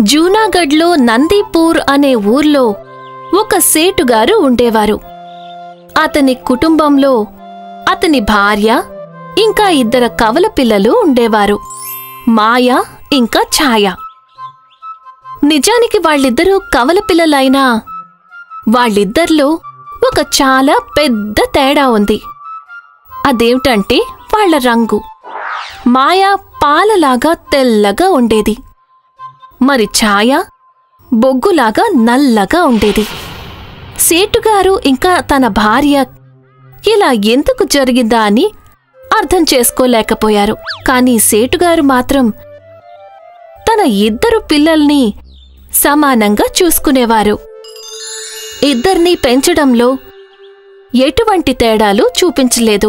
జూనాగఢ్లో నందీపూర్ అనే ఊర్లో ఒక సేటుగారు ఉండేవారు అతని కుటుంబంలో అతని భార్య ఇంకా ఇద్దరు కవల పిల్లలు ఉండేవారు మాయ ఇంకా ఛాయ నిజానికి వాళ్ళిద్దరూ కవల పిల్లలైనా వాళ్ళిద్దరిలో ఒక చాలా పెద్ద తేడా ఉంది అదేమిటంటే వాళ్ళ రంగు మాయ పాలలాగా తెల్లగా ఉండేది మరి ఛాయ బొగ్గులాగా నల్లగా ఉండేది సేటుగారు ఇంకా తన భార్య ఇలా ఎందుకు జరిగిందా అని అర్థం చేసుకోలేకపోయారు కానీ సేటుగారు మాత్రం తన ఇద్దరు పిల్లల్ని సమానంగా చూసుకునేవారు ఇద్దర్నీ పెంచడంలో ఎటువంటి తేడాలు చూపించలేదు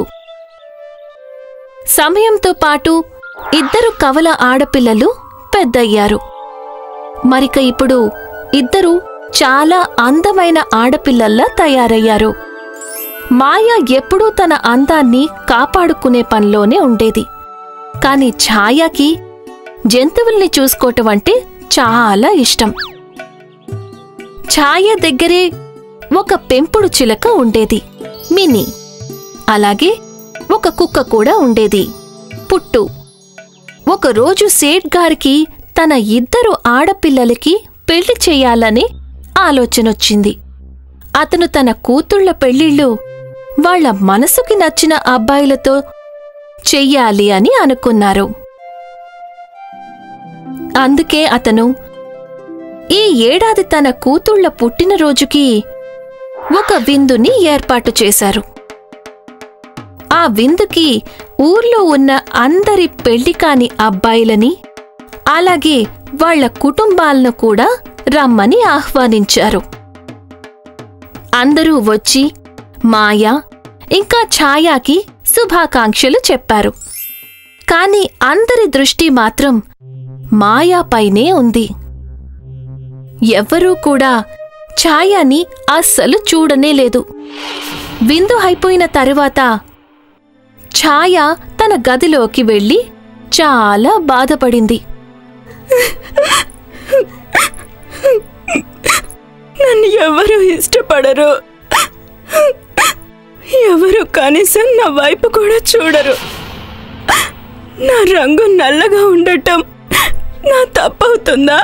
సమయంతో పాటు ఇద్దరు కవల ఆడపిల్లలు పెద్దయ్యారు మరిక ఇప్పుడు ఇద్దరు చాలా అందమైన ఆడపిల్లల్లా తయారయ్యారు మాయ ఎప్పుడూ తన అందాన్ని కాపాడుకునే పనిలోనే ఉండేది కాని ఛాయకి జంతువుల్ని చూసుకోవటం అంటే చాలా ఇష్టం ఛాయ దగ్గరే ఒక పెంపుడు చిలక ఉండేది మినీ అలాగే ఒక కుక్క కూడా ఉండేది పుట్టు ఒకరోజు సేట్ గారికి తన ఇద్దరు ఆడపిల్లలకి పెళ్లి చెయ్యాలని ఆలోచనొచ్చింది అతను తన కూతుళ్ల పెళ్లిళ్ళు వాళ్ళ మనసుకి నచ్చిన అబ్బాయిలతో చెయ్యాలి అని అనుకున్నారు అందుకే అతను ఈ ఏడాది తన కూతుళ్ల పుట్టినరోజుకి ఒక విందుని ఏర్పాటు చేశారు ఆ విందుకి ఊర్లో ఉన్న అందరి పెళ్లి కాని అబ్బాయిలని అలాగే వాళ్ళ కుటుంబాలను కూడా రమ్మని ఆహ్వానించారు అందరూ వచ్చి మాయా ఇంకా ఛాయాకి శుభాకాంక్షలు చెప్పారు కాని అందరి దృష్టి మాత్రం మాయాపైనే ఉంది ఎవ్వరూ కూడా ఛాయాని అస్సలు చూడనే లేదు విందు అయిపోయిన తరువాత ఛాయ తన గదిలోకి వెళ్ళి చాలా బాధపడింది నన్ను ఎవరు ఇష్టపడరు ఎవరు కనీసం నా వైపు కూడా చూడరు నా రంగు నల్లగా ఉండటం నా తప్పవుతుందా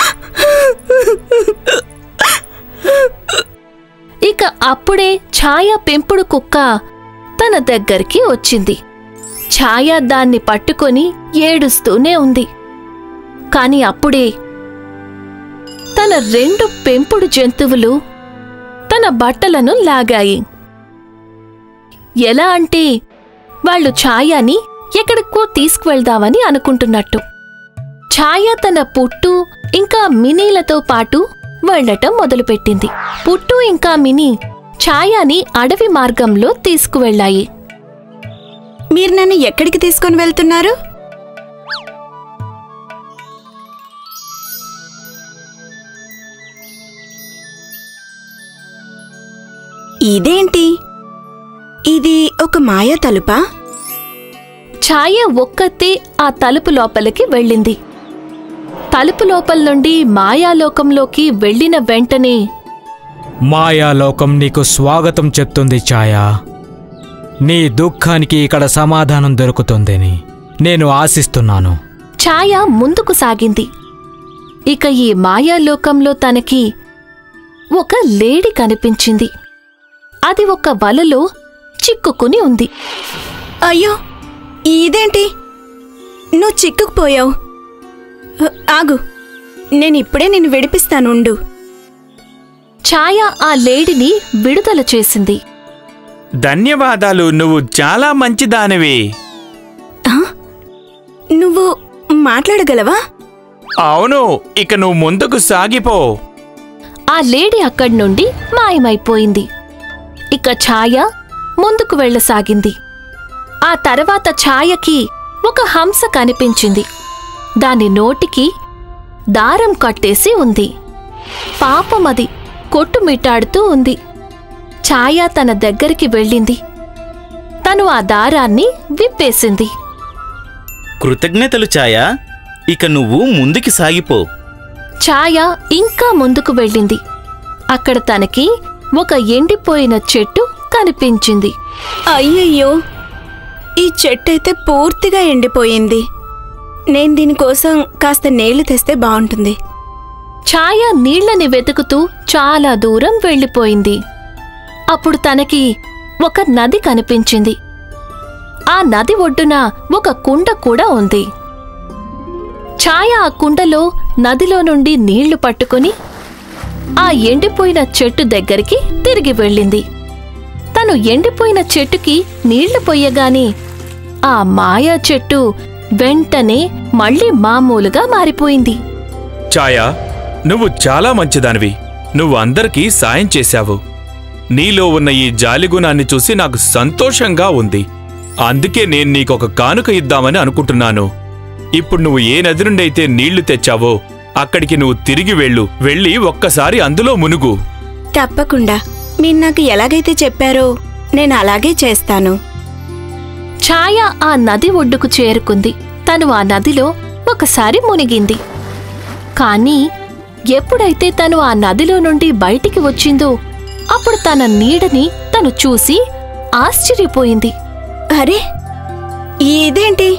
ఇక అప్పుడే ఛాయ పెంపుడు కుక్క తన దగ్గరికి వచ్చింది ఛాయ దాన్ని పట్టుకొని ఏడుస్తూనే ఉంది కాని అప్పుడే తన రెండు పెంపుడు జంతువులు తన బట్టలను లాగాయి ఎలా అంటే వాళ్ళు ఛాయాని ఎక్కడికో తీసుకువెళ్దామని అనుకుంటున్నట్టు ఛాయ తన పుట్టు ఇంకా మినీలతో పాటు వెళ్ళటం మొదలుపెట్టింది పుట్టు ఇంకా మినీ ఛాయాని అడవి మార్గంలో తీసుకువెళ్ళాయి మీరు నన్ను ఎక్కడికి తీసుకొని వెళ్తున్నారు ఇదేంటి ఇది ఒక మాయా తలుపా ఛాయ ఒక్కతే ఆ తలుపు లోపలికి వెళ్ళింది తలుపు లోపల నుండి మాయాలోకంలోకి వెళ్ళిన వెంటనే మాయాలోకం నీకు స్వాగతం చెప్తుంది ఛాయా నీ దుఃఖానికి ఇక్కడ సమాధానం దొరుకుతుందని నేను ఆశిస్తున్నాను ఛాయ ముందుకు సాగింది ఇక ఈ మాయాలోకంలో తనకి ఒక లేడి కనిపించింది అది ఒక వలలో చిక్కుకుని ఉంది అయ్యో ఇదేంటి నువ్వు చిక్కుకుపోయావు అ, ఆగు నేను ఇప్పుడే నిన్ను విడిపిస్తానుండు ఛాయ ఆ లేడిని విడుదల చేసింది ధన్యవాదాలు నువ్వు చాలా మంచిదానివి ఆ? నువ్వు మాట్లాడగలవా అవును ఇక నువ్వు ముందుకు సాగిపో ఆ లేడీ అక్కడి నుండి మాయమైపోయింది ఇక ఛాయ ముందుకు వెళ్ళసాగింది ఆ తర్వాత ఛాయకి ఒక హంస కనిపించింది దాని నోటికి దారం కట్టేసి ఉంది పాపమది కొట్టుమిట్టాడుతూ ఉంది ఛాయ తన దగ్గరికి వెళ్ళింది తను ఆ దారాన్ని విప్పేసింది కృతజ్ఞతలు ఛాయా ఇక నువ్వు ముందుకి సాగిపో ఛాయ ఇంకా ముందుకు వెళ్ళింది అక్కడ తనకి ఒక ఎండిపోయిన చెట్టు కనిపించింది అయ్యయ్యో ఈ చెట్టు అయితే పూర్తిగా ఎండిపోయింది నేను దీనికోసం కాస్త నీళ్లు తెస్తే బాగుంటుంది ఛాయ నీళ్లని వెతుకుతూ చాలా దూరం వెళ్ళిపోయింది అప్పుడు తనకి ఒక నది కనిపించింది ఆ నది ఒడ్డున ఒక కుండ కూడా ఉంది ఛాయ ఆ కుండలో నదిలో నుండి నీళ్లు పట్టుకుని ఆ ఎండిపోయిన చెట్టు దగ్గరికి తిరిగి వెళ్ళింది తను ఎండిపోయిన చెట్టుకి నీళ్లు పొయ్యగానే ఆ మాయా చెట్టు వెంటనే మళ్ళీ మామూలుగా మారిపోయింది ఛాయా నువ్వు చాలా మంచిదానివి నువ్వు అందరికీ సాయం చేశావు నీలో ఉన్న ఈ జాలిగుణాన్ని చూసి నాకు సంతోషంగా ఉంది అందుకే నేను నీకొక కానుక ఇద్దామని అనుకుంటున్నాను ఇప్పుడు నువ్వు ఏ నది నుండి అయితే నీళ్లు తెచ్చావో అక్కడికి నువ్వు తిరిగి వెళ్ళు వెళ్ళి ఒక్కసారి అందులో మునుగు తప్పకుండా మీరు నాకు ఎలాగైతే చెప్పారో నేను అలాగే చేస్తాను ఛాయ ఆ నది ఒడ్డుకు చేరుకుంది తను ఆ నదిలో ఒకసారి మునిగింది కానీ ఎప్పుడైతే తను ఆ నదిలో నుండి బయటికి వచ్చిందో అప్పుడు తన నీడని తను చూసి ఆశ్చర్యపోయింది అరే ఇదేంటి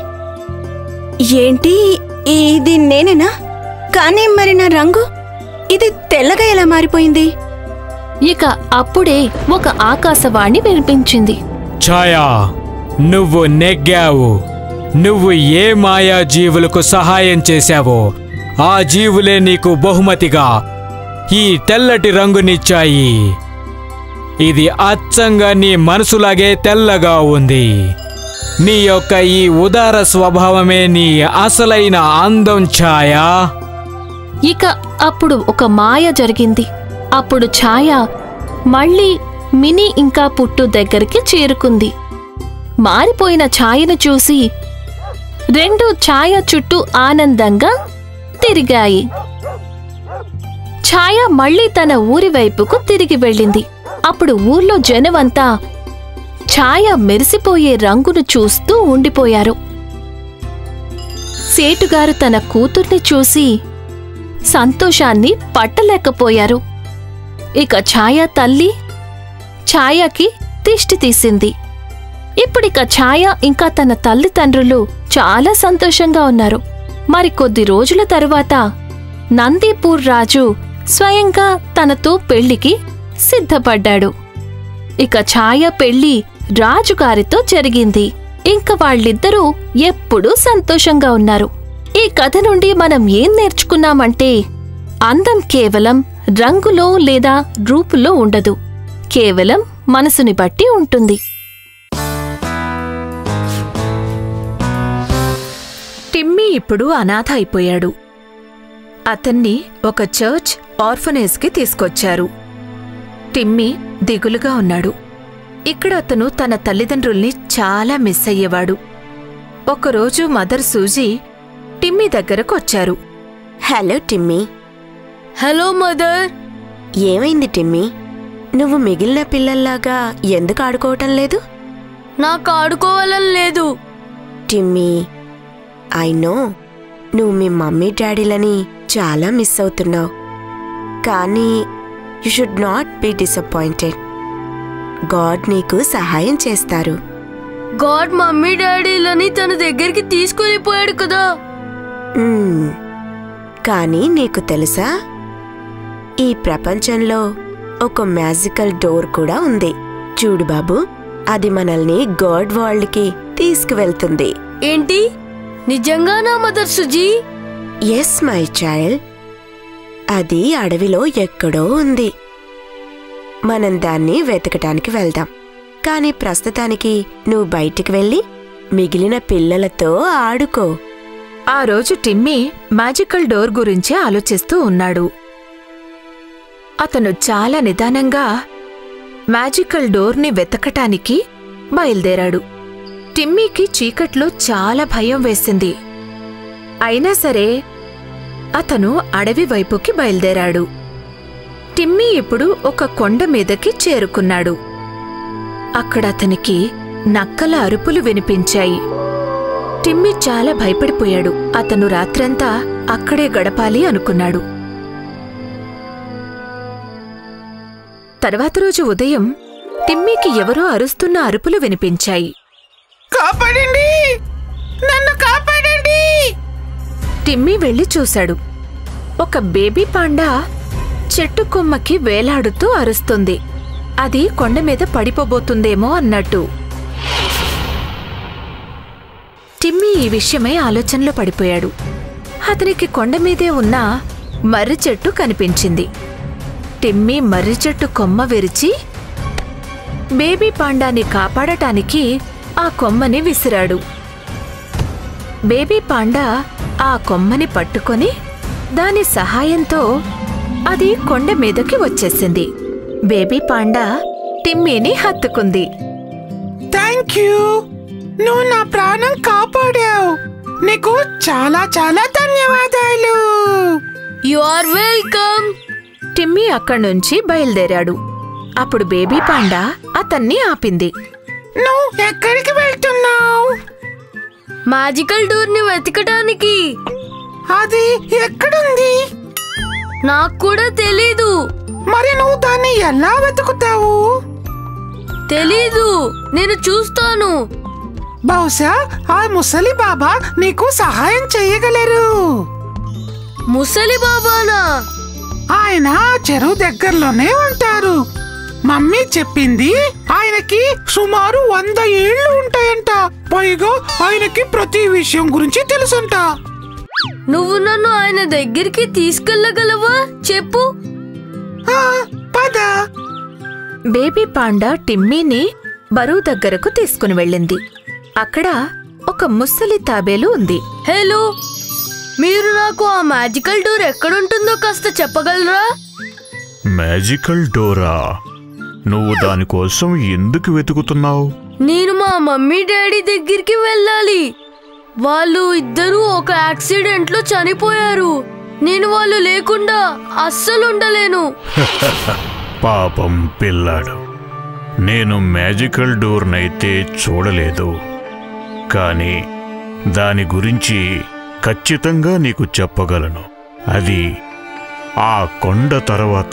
ఏంటి ఇది నేనేనా కానీ మరి నా రంగు ఇది తెల్లగా ఎలా మారిపోయింది ఇక అప్పుడే ఒక ఆకాశవాణి వినిపించింది ఛాయా నువ్వు నెగ్గావు నువ్వు ఏ మాయా జీవులకు సహాయం చేశావో ఆ జీవులే నీకు బహుమతిగా ఈ తెల్లటి రంగునిచ్చాయి ఇది అచ్చంగా నీ మనసులాగే తెల్లగా ఉంది నీ యొక్క ఈ ఉదార స్వభావమే నీ అసలైన అందం ఛాయా ఇక అప్పుడు ఒక మాయ జరిగింది అప్పుడు ఛాయ మళ్ళీ మినీ ఇంకా పుట్టు దగ్గరికి చేరుకుంది మారిపోయిన ఛాయను చూసి రెండు ఛాయ చుట్టూ ఆనందంగా తిరిగాయి ఛాయ మళ్ళీ తన ఊరి వైపుకు తిరిగి వెళ్ళింది అప్పుడు ఊర్లో జనమంతా ఛాయ మెరిసిపోయే రంగును చూస్తూ ఉండిపోయారు సేటుగారు తన కూతుర్ని చూసి సంతోషాన్ని పట్టలేకపోయారు ఇక ఛాయ తల్లి ఛాయకి దిష్టి తీసింది ఇప్పుడిక ఛాయ ఇంకా తన తల్లిదండ్రులు చాలా సంతోషంగా ఉన్నారు మరి కొద్ది రోజుల తరువాత నందీపూర్ రాజు స్వయంగా తనతో పెళ్లికి సిద్ధపడ్డాడు ఇక ఛాయ పెళ్లి రాజుగారితో జరిగింది ఇంక వాళ్ళిద్దరూ ఎప్పుడూ సంతోషంగా ఉన్నారు ఈ కథ నుండి మనం ఏం నేర్చుకున్నామంటే అందం కేవలం రంగులో లేదా రూపులో ఉండదు కేవలం మనసుని బట్టి ఉంటుంది టిమ్మీ ఇప్పుడు అనాథ అయిపోయాడు అతన్ని ఒక చర్చ్ ఆర్ఫనేజ్కి తీసుకొచ్చారు టిమ్మీ దిగులుగా ఉన్నాడు ఇక్కడ అతను తన తల్లిదండ్రుల్ని చాలా మిస్ అయ్యేవాడు ఒకరోజు మదర్ సూజీ టిమ్మీ దగ్గరకు వచ్చారు హలో టిమ్మీ హలో మదర్ ఏమైంది టిమ్మీ నువ్వు మిగిలిన పిల్లల్లాగా ఎందుకు ఆడుకోవటం లేదు నాకు ఆడుకోవాలని లేదు టిమ్మీ ఐ నో నువ్వు మీ మమ్మీ డాడీలని చాలా మిస్ అవుతున్నావు కానీ you should not be disappointed god నీకు సహాయం చేస్తారు గాడ్ మమ్మీ డాడీలని తన దగ్గరికి తీసుకునిపోయాడు కదా మ్మ్. కానీ నీకు తెలుసా ఈ ప్రపంచంలో ఒక మ్యాజికల్ డోర్ కూడా ఉంది చూడు బాబు అది మనల్ని గాడ్ వరల్డ్కి తీసుకువెళ్తుంది ఏంటి నిజంగానా mother Suzy yes my child అది అడవిలో ఎక్కడో ఉంది మనం దాన్ని వెతకటానికి వెళ్దాం కానీ ప్రస్తుతానికి నువ్వు బయటికి వెళ్ళి మిగిలిన పిల్లలతో ఆడుకో ఆ రోజు టిమ్మీ మ్యాజికల్ డోర్ గురించి ఆలోచిస్తూ ఉన్నాడు అతను చాలా నిదానంగా మ్యాజికల్ డోర్ని వెతకటానికి బయలుదేరాడు టిమ్మీకి చీకట్లో చాలా భయం వేసింది అయినా సరే అతను అడవి వైపుకి బయలుదేరాడు టిమ్మీ ఇప్పుడు ఒక కొండ మీదకి చేరుకున్నాడు అక్కడ అతనికి నక్కల అరుపులు వినిపించాయి టిమ్మీ చాలా భయపడిపోయాడు అతను రాత్రంతా అక్కడే గడపాలి అనుకున్నాడు తర్వాత రోజు ఉదయం టిమ్మీకి ఎవరో అరుస్తున్న అరుపులు వినిపించాయి కాపాడండి నన్ను కాపాడండి టిమ్మీ వెళ్లి చూశాడు ఒక బేబీ పాండా చెట్టు కొమ్మకి వేలాడుతూ అరుస్తుంది అది కొండ మీద పడిపోబోతుందేమో అన్నట్టు టిమ్మీ ఈ విషయమై ఆలోచనలో పడిపోయాడు అతనికి కొండ మీదే ఉన్న మర్రి చెట్టు కనిపించింది టిమ్మీ మర్రి చెట్టు కొమ్మ విరిచి బేబీ పాండాని కాపాడటానికి ఆ కొమ్మని విసిరాడు బేబీ పాండా ఆ కొమ్మని పట్టుకొని దాని సహాయంతో అది కొండ మీదకి వచ్చేసింది బేబీ పాండా టిమ్మీని హత్తుకుంది థ్యాంక్ యూ నువ్వు నా ప్రాణం కాపాడావు నీకు చాలా చాలా ధన్యవాదాలు యు ఆర్ వెల్కమ్ టిమ్మీ అక్కడి నుంచి బయలుదేరాడు అప్పుడు బేబీ పాండా అతన్ని ఆపింది నువ్వు ఎక్కడికి వెళ్తున్నావు మ్యాజికల్ డోర్ ని వెతకడానికి అది ఎక్కడుంది నాకు కూడా తెలీదు మరి నువ్వు దాన్ని ఎలా వెతుకుతావు తెలీదు నేను చూస్తాను బహుశా ఆ ముసలి బాబా నీకు సహాయం చేయగలరు ముసలి బాబానా ఆయన ఆ చెరువు దగ్గరలోనే ఉంటారు మమ్మీ చెప్పింది ఆయనకి సుమారు వంద ఏళ్ళు ఉంటాయంట పైగా ఆయనకి ప్రతి విషయం గురించి తెలుసంట నువ్వు నన్ను ఆయన దగ్గరికి తీసుకెళ్ళగలవా చెప్పు ఆ, పద బేబీ పాండా టిమ్మీని బరువు దగ్గరకు తీసుకుని వెళ్ళింది అక్కడ ఒక ముసలి తాబేలు ఉంది హలో మీరు నాకు ఆ మ్యాజికల్ డోర్ ఎక్కడుంటుందో కాస్త చెప్పగలరా మ్యాజికల్ డోరా నువ్వు దానికోసం ఎందుకు వెతుకుతున్నావు నేను మా మమ్మీ డాడీ దగ్గరికి వెళ్ళాలి వాళ్ళు ఇద్దరూ ఒక యాక్సిడెంట్ లో చనిపోయారు నేను వాళ్ళు లేకుండా అస్సలు ఉండలేను పాపం పిల్లాడు నేను మ్యాజికల్ డోర్నైతే చూడలేదు కానీ దాని గురించి ఖచ్చితంగా నీకు చెప్పగలను అది ఆ కొండ తర్వాత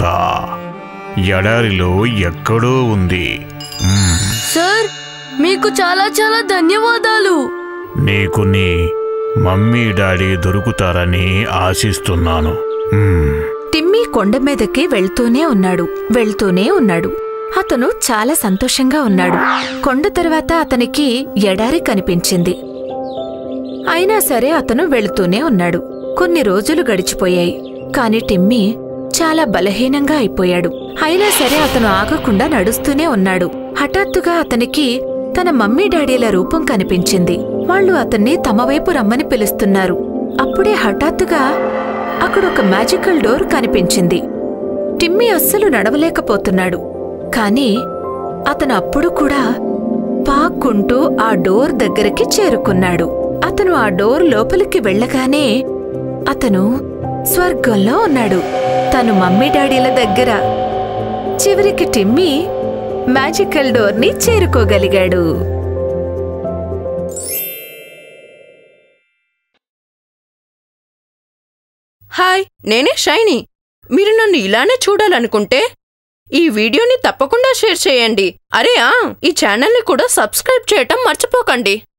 ఎడారిలో ఎక్కడో ఉంది మ్మ్. సార్ మీకు చాలా చాలా ధన్యవాదాలు నీకు నీ మమ్మీ డాడీ దొరుకుతారని ఆశిస్తున్నాను మ్మ్. టిమ్మీ కొండ మీదకి వెళ్తూనే ఉన్నాడు వెళ్తూనే ఉన్నాడు అతను చాలా సంతోషంగా ఉన్నాడు కొండ తర్వాత అతనికి ఎడారి కనిపించింది అయినా సరే అతను వెళుతూనే ఉన్నాడు కొన్ని రోజులు గడిచిపోయాయి కాని టిమ్మీ చాలా బలహీనంగా అయిపోయాడు అయినా సరే అతను ఆగకుండా నడుస్తూనే ఉన్నాడు హఠాత్తుగా అతనికి తన మమ్మీ డాడీల రూపం కనిపించింది వాళ్ళు అతన్ని తమ వైపు రమ్మని పిలుస్తున్నారు అప్పుడే హఠాత్తుగా అక్కడొక మ్యాజికల్ డోర్ కనిపించింది టిమ్మీ అస్సలు నడవలేకపోతున్నాడు కాని అతను అప్పుడు కూడా పాక్కుంటూ ఆ డోర్ దగ్గరికి చేరుకున్నాడు అతను ఆ డోర్ లోపలికి వెళ్ళగానే అతను స్వర్గంలో ఉన్నాడు తను మమ్మీ డాడీల దగ్గర చివరికి టిమ్మీ మ్యాజికల్ డోర్ని చేరుకోగలిగాడు హాయ్ నేనే షైనీ మీరు నన్ను ఇలానే చూడాలనుకుంటే ఈ వీడియోని తప్పకుండా షేర్ చేయండి అరే ఆ ఈ ఛానల్ని కూడా సబ్స్క్రైబ్ చేయటం మర్చిపోకండి